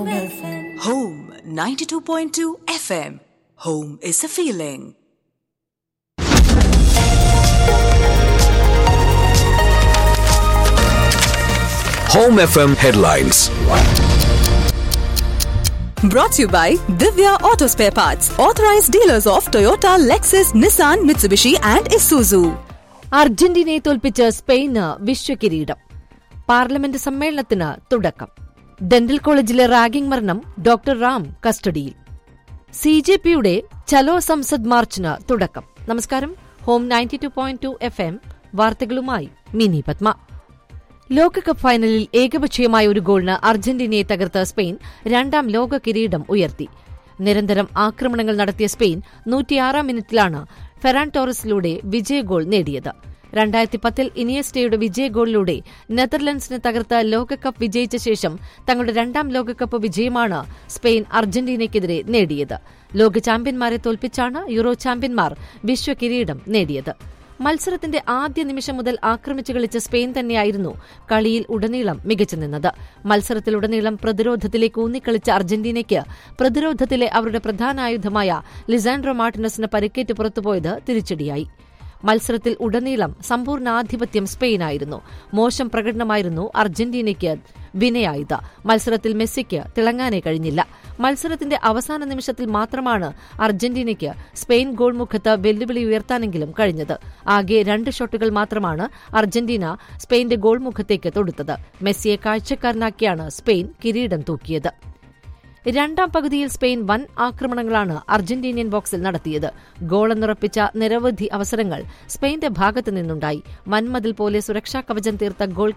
Home 92.2 FM. Home is a feeling. Home FM headlines. Brought to you by Divya Auto Spare Parts, authorized dealers of Toyota, Lexus, Nissan, Mitsubishi, and Isuzu. അർജന്റീനയെ തോൽപ്പിച്ച് Spain വിശ്വകിരീടം parliament സമ്മേളനത്തിന് തുടക്കം dental കോളേജിലെ ragging മരണം doctor Ram കസ്റ്റഡിയിൽ C J പിയുടെ ചലോ സംസദ് മാർച്ചിന് തുടക്കം നമസ്കാരം home ninety two point two F M വാർത്തകളുമായി മിനി പത്മ ലോകകപ്പ് ഫൈനലിൽ ഏകപക്ഷീയമായ ഒരു ഗോളിന് അർജന്റീനയെ തകർത്ത സ്പെയിൻ രണ്ടാം ലോക കിരീടം ഉയർത്തി നിരന്തരം ആക്രമണങ്ങൾ നടത്തിയ സ്പെയിൻ നൂറ്റിയാറാം മിനിറ്റിലാണ് ഫെറാൻ ടോറസിലൂടെ വിജയ ഗോൾ നേടിയത് രണ്ടായിരത്തി പത്തിൽ ഇനിയസ്റ്റയുടെ വിജയ ഗോളിലൂടെ നെതർലൻഡ്സിനെ തകർത്ത് ലോകകപ്പ് വിജയിച്ച ശേഷം തങ്ങളുടെ രണ്ടാം ലോകകപ്പ് വിജയമാണ് സ്പെയിൻ അർജന്റീനയ്ക്കെതിരെ നേടിയത് ലോക ചാമ്പ്യന്മാരെ തോൽപ്പിച്ചാണ് യൂറോ ചാമ്പ്യന്മാർ വിശ്വകിരീടം നേടിയത് മത്സരത്തിന്റെ ആദ്യ നിമിഷം മുതൽ ആക്രമിച്ചു കളിച്ച സ്പെയിൻ തന്നെയായിരുന്നു കളിയിൽ ഉടനീളം മികച്ചു നിന്നത് മത്സരത്തിലുടനീളം പ്രതിരോധത്തിലേക്ക് ഊന്നിക്കളിച്ച അർജന്റീനയ്ക്ക് പ്രതിരോധത്തിലെ അവരുടെ പ്രധാന ആയുധമായ ലിസാൻഡ്രോ മാർട്ടിനസിന് പരിക്കേറ്റ് പുറത്തുപോയത് തിരിച്ചടിയായി മത്സരത്തിൽ ഉടനീളം സമ്പൂർണ്ണാധിപത്യം സ്പെയിനായിരുന്നു മോശം പ്രകടനമായിരുന്നു അർജന്റീനയ്ക്ക് വിനയായത് മത്സരത്തിൽ മെസ്സിക്ക് തിളങ്ങാനേ കഴിഞ്ഞില്ല മത്സരത്തിന്റെ അവസാന നിമിഷത്തിൽ മാത്രമാണ് അർജന്റീനയ്ക്ക് സ്പെയിൻ ഗോൾ മുഖത്ത് വെല്ലുവിളി ഉയർത്താനെങ്കിലും കഴിഞ്ഞത് ആകെ രണ്ട് ഷോട്ടുകൾ മാത്രമാണ് അർജന്റീന സ്പെയിന്റെ ഗോൾ മുഖത്തേക്ക് തൊടുത്തത് മെസ്സിയെ കാഴ്ചക്കാരനാക്കിയാണ് സ്പെയിൻ കിരീടം തൂക്കിയത് രണ്ടാം പകുതിയിൽ സ്പെയിൻ വൻ ആക്രമണങ്ങളാണ് അർജന്റീനിയൻ ബോക്സിൽ നടത്തിയത് ഗോളെന്നുറപ്പിച്ച നിരവധി അവസരങ്ങൾ സ്പെയിന്റെ ഭാഗത്തു നിന്നുണ്ടായി മന്മതിൽ പോലെ സുരക്ഷാ കവചം തീർത്ത ഗോൾ